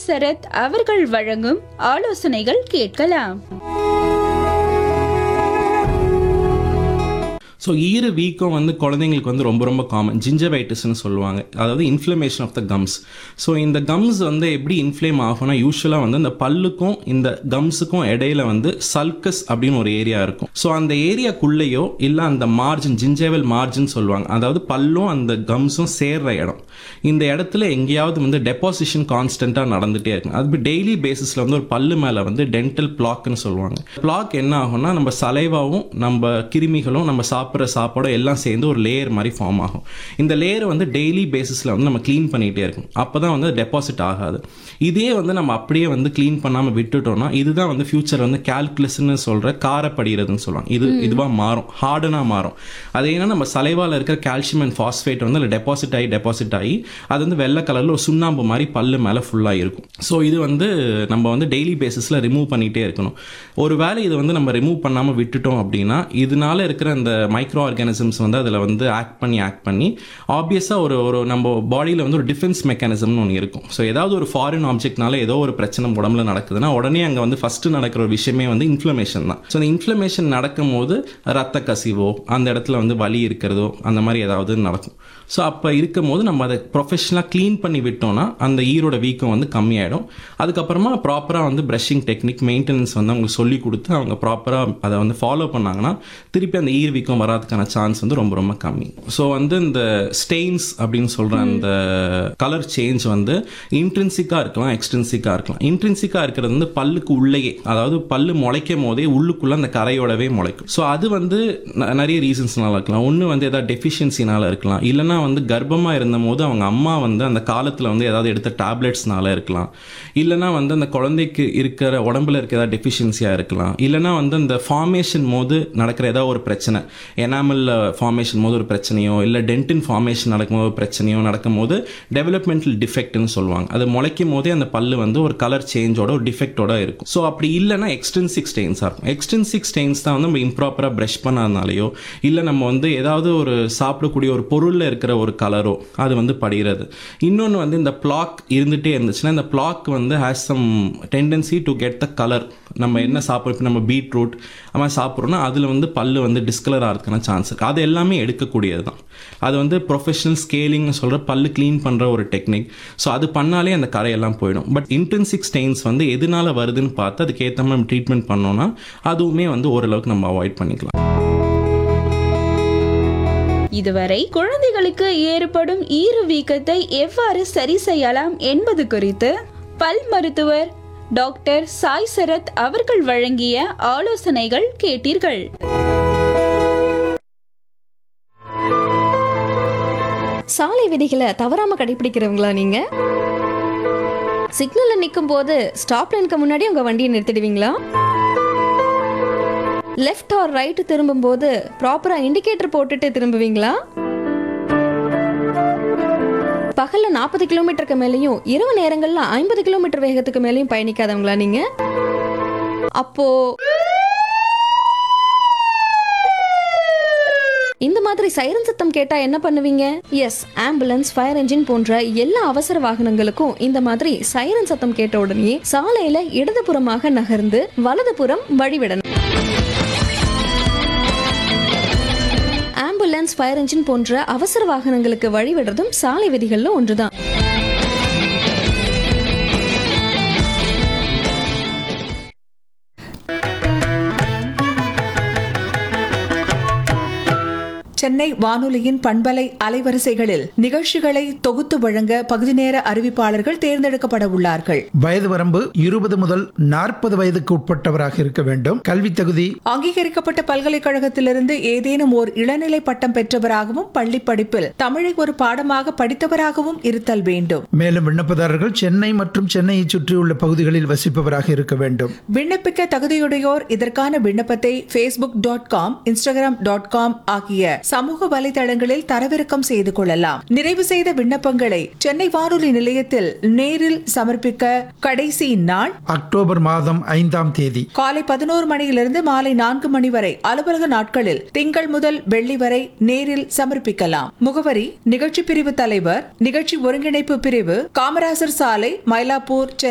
சரத் அவர்கள் வழங்கும் ஆலோசனைகள் கேட்கலாம் ஸோ ஈர வீக்கம் வந்து குழந்தைங்களுக்கு வந்து ரொம்ப ரொம்ப காமன் ஜிஞ்சவைட்டிஸ்னு சொல்லுவாங்க அதாவது inflammation of the gums so இந்த கம்ஸ் வந்து எப்படி இன்ஃப்ளேம் ஆகும்னா யூஸ்வலாக வந்து இந்த பல்லுக்கும் இந்த கம்ஸுக்கும் இடையில வந்து சல்கஸ் அப்படின்னு ஒரு ஏரியா இருக்கும் ஸோ அந்த ஏரியாக்குள்ளேயோ இல்லை அந்த மார்ஜின் ஜிஞ்சேவல் மார்ஜின் சொல்லுவாங்க அதாவது பல்லும் அந்த கம்ஸும் சேர்ற இடம் இந்த இடத்துல எங்கேயாவது வந்து டெபாசிஷன் கான்ஸ்டண்ட்டாக நடந்துகிட்டே இருக்கும் அது டெய்லி பேசிஸில் வந்து ஒரு பல்லு மேலே வந்து டென்டல் பிளாக்னு சொல்லுவாங்க பிளாக் என்ன ஆகும்னா நம்ம சலைவாவும் நம்ம கிருமிகளும் நம்ம சாப்பிட்ற சாப்பாடும் எல்லாம் சேர்ந்து ஒரு லேயர் மாதிரி ஃபார்ம் ஆகும் இந்த லேயரை வந்து டெய்லி பேசிஸில் வந்து நம்ம க்ளீன் பண்ணிகிட்டே இருக்கும் அப்போ தான் வந்து டெபாசிட் ஆகாது இதே வந்து நம்ம அப்படியே வந்து க்ளீன் பண்ணாமல் விட்டுட்டோம்னா இதுதான் வந்து ஃபியூச்சர் வந்து கால்குலஸ்ன்னு சொல்கிற காரப்படுகிறதுன்னு சொல்லுவாங்க இது இதுவாக மாறும் ஹார்டனாக மாறும் அது ஏன்னா நம்ம சலைவாவில் இருக்கிற கால்சியம் அண்ட் ஃபாஸ்பேட் வந்து அதில் டெபாசிட் ஆகி டெபாசிட் ஆகி அது வந்து வெள்ளை கலரில் ஒரு சுண்ணாம்பு மாதிரி பல்லு மேலே ஃபுல்லாக இருக்கும் ஸோ இது வந்து நம்ம வந்து டெய்லி பேசிஸில் ரிமூவ் பண்ணிகிட்டே இருக்கணும் ஒரு வேளை இது வந்து நம்ம ரிமூவ் பண்ணாமல் விட்டுட்டோம் அப்படின்னா இதனால இருக்கிற அந்த மைக்ரோ ஆர்கானிசம்ஸ் வந்து அதில் வந்து ஆக்ட் பண்ணி ஆக்ட் பண்ணி ஆப்வியஸாக ஒரு ஒரு நம்ம பாடியில் வந்து ஒரு டிஃபென்ஸ் மெக்கானிசம்னு ஒன்று இருக்கும் ஸோ ஏதாவது ஒரு ஃபாரின் ஆப்ஜெக்ட்னால ஏதோ ஒரு பிரச்சனை உடம்புல நடக்குதுன்னா உடனே அங்கே வந்து ஃபஸ்ட்டு நடக்கிற ஒரு விஷயமே வந்து இன்ஃப்ளமேஷன் தான் ஸோ அந்த இன்ஃப்ளமேஷன் நடக்கும் போது ரத்த கசிவோ அந்த இடத்துல வந்து வலி இருக்கிறதோ அந்த மாதிரி ஏதாவது நடக்கும் ஸோ அப்போ இருக்கும் போது நம்ம அதை ப்ரொஃபஷனலாக க்ளீன் பண்ணி விட்டோம்னா அந்த ஈரோட வீக்கம் வந்து கம்மியாயிடும் அதுக்கப்புறமா ப்ராப்பராக வந்து ப்ரஷிங் டெக்னிக் மெயின்டெனன்ஸ் வந்து அவங்களுக்கு சொல்லி கொடுத்து அவங்க ப்ராப்பராக அதை வந்து ஃபாலோ பண்ணாங்கன்னா திருப்பி அந்த ஈர் வீக்கம் வராதுக்கான சான்ஸ் வந்து ரொம்ப ரொம்ப கம்மி ஸோ வந்து இந்த ஸ்டெயின்ஸ் அப்படின்னு சொல்கிற அந்த கலர் சேஞ்ச் வந்து இன்ட்ரின்சிக்காக இருக்கலாம் எக்ஸ்ட்ரின்சிக்காக இருக்கலாம் இன்ட்ரின்சிக்காக இருக்கிறது வந்து பல்லுக்கு உள்ளேயே அதாவது பல்லு முளைக்கும் போதே உள்ளுக்குள்ளே அந்த கரையோடவே முளைக்கும் ஸோ அது வந்து ந- நிறைய ரீசன்ஸ்னால இருக்கலாம் ஒன்று வந்து ஏதாவது டெஃபிஷியன்சினால இருக்கலாம் இல்லைன்னா வந்து கர்ப்பமாக இருந்தபோது அவங்க அம்மா வந்து அந்த காலத்தில் வந்து ஏதாவது எடுத்த டேப்லெட்ஸ்னால இருக்கலாம் இல்லைன்னா வந்து அந்த குழந்தைக்கு இருக்கிற உடம்புல இருக்க ஏதாவது டெஃபிஷியன்சியாக இருக்கலாம் இல்லைன்னா வந்து அந்த ஃபார்மேஷன் போது நடக்கிற ஏதாவது ஒரு பிரச்சனை எனாமல் ஃபார்மேஷன் போது ஒரு பிரச்சனையோ இல்லை டென்டின் ஃபார்மேஷன் நடக்கும்போது ஒரு பிரச்சனையோ நடக்கும்போது டெவலப்மெண்டல் டிஃபெக்ட்னு சொல்லுவாங்க அது முளைக்கும் போதே அந்த பல்லு வந்து ஒரு கலர் சேஞ்சோட ஒரு டிஃபெக்டோட இருக்கும் ஸோ அப்படி இல்லைன்னா எக்ஸ்டென்சிக் ஸ்டெயின்ஸாக இருக்கும் எக்ஸ்டென்சிக் ஸ்டெயின்ஸ் தான் வந்து நம்ம இம்ப்ராப்பராக ப்ரஷ் பண்ணாதனாலையோ இல்லை நம்ம வந்து ஏதாவது ஒரு சாப்பிடக்கூடிய ஒரு பொருளில் இருக்கிற ஒரு கலரோ அது வந்து படிகிறது இன்னொன்று வந்து இந்த பிளாக் இருந்துகிட்டே இருந்துச்சுன்னா இந்த பிளாக் வந்து has some tendency to get the colour நம்ம என்ன சாப்பிட்றோம் இப்போ நம்ம பீட்ரூட் அது மாதிரி சாப்பிட்றோம்னா அதில் வந்து பல்லு வந்து டிஸ்கலர் ஆகிறதுக்கான சான்ஸ் இருக்குது அது எல்லாமே எடுக்கக்கூடியது தான் அது வந்து ப்ரொஃபஷனல் ஸ்கேலிங்னு சொல்கிற பல்லு க்ளீன் பண்ணுற ஒரு டெக்னிக் ஸோ அது பண்ணாலே அந்த கரையெல்லாம் போயிடும் பட் இன்டென்சிக் ஸ்டெயின்ஸ் வந்து எதனால வருதுன்னு பார்த்து அதுக்கேற்ற மாதிரி நம்ம ட்ரீட்மெண்ட் பண்ணோம்னா அதுவுமே வந்து ஓரளவுக்கு நம்ம அவாய்ட் பண்ணிக்கலாம் இதுவரை குழந்தைகளுக்கு ஏற்படும் ஈறு வீக்கத்தை எவ்வாறு சரி செய்யலாம் என்பது குறித்து பல் மருத்துவர் டாக்டர் சாய் சரத் அவர்கள் வழங்கிய ஆலோசனைகள் கேட்டீர்கள் சாலை விதிகளை தவறாம கடைபிடிக்கிறவங்களா நீங்க சிக்னல்ல நிற்கும் போது ஸ்டாப் லைனுக்கு முன்னாடி உங்க வண்டியை நிறுத்திடுவீங்களா லெஃப்ட் ஆர் ரைட் திரும்பும் போது ப்ராப்பரா இண்டிகேட்டர் போட்டுட்டு திரும்புவீங்களா பகல்ல நாற்பது கிலோமீட்டருக்கு மேலேயும் இரவு நேரங்கள்ல ஐம்பது கிலோமீட்டர் வேகத்துக்கு மேலேயும் பயணிக்காதவங்களா நீங்க அப்போ இந்த மாதிரி சைரன் சத்தம் கேட்டா என்ன பண்ணுவீங்க எஸ் ஆம்புலன்ஸ் ஃபயர் என்ஜின் போன்ற எல்லா அவசர வாகனங்களுக்கும் இந்த மாதிரி சைரன் சத்தம் கேட்ட உடனே சாலையில இடதுபுறமாக நகர்ந்து வலதுபுறம் வழிவிடணும் ஆம்புலன்ஸ் ஃபயர் என்ஜின் போன்ற அவசர வாகனங்களுக்கு வழிவிடுறதும் சாலை விதிகள்ல ஒன்றுதான் சென்னை வானொலியின் பண்பலை அலைவரிசைகளில் நிகழ்ச்சிகளை தொகுத்து வழங்க பகுதி நேர அறிவிப்பாளர்கள் தேர்ந்தெடுக்கப்பட உள்ளார்கள் வயது வரம்பு இருபது முதல் நாற்பது வயதுக்கு உட்பட்டவராக இருக்க வேண்டும் கல்வி தகுதி அங்கீகரிக்கப்பட்ட பல்கலைக்கழகத்திலிருந்து ஏதேனும் ஓர் இளநிலை பட்டம் பெற்றவராகவும் பள்ளி படிப்பில் தமிழை ஒரு பாடமாக படித்தவராகவும் இருத்தல் வேண்டும் மேலும் விண்ணப்பதாரர்கள் சென்னை மற்றும் சென்னையை சுற்றியுள்ள பகுதிகளில் வசிப்பவராக இருக்க வேண்டும் விண்ணப்பிக்க தகுதியுடையோர் இதற்கான விண்ணப்பத்தை Facebook dot com Instagram dot com ஆகிய சமூக வலைதளங்களில் தரவிறக்கம் செய்து கொள்ளலாம் நிறைவு செய்த விண்ணப்பங்களை சென்னை வானொலி நிலையத்தில் நேரில் சமர்ப்பிக்க கடைசி நாள் அக்டோபர் மாதம் ஐந்தாம் தேதி காலை பதினோரு மணியிலிருந்து மாலை நான்கு மணி வரை அலுவலக நாட்களில் திங்கள் முதல் வெள்ளி வரை நேரில் சமர்ப்பிக்கலாம் முகவரி நிகழ்ச்சி பிரிவு தலைவர் நிகழ்ச்சி ஒருங்கிணைப்பு பிரிவு காமராசர் சாலை மயிலாப்பூர் சென்னை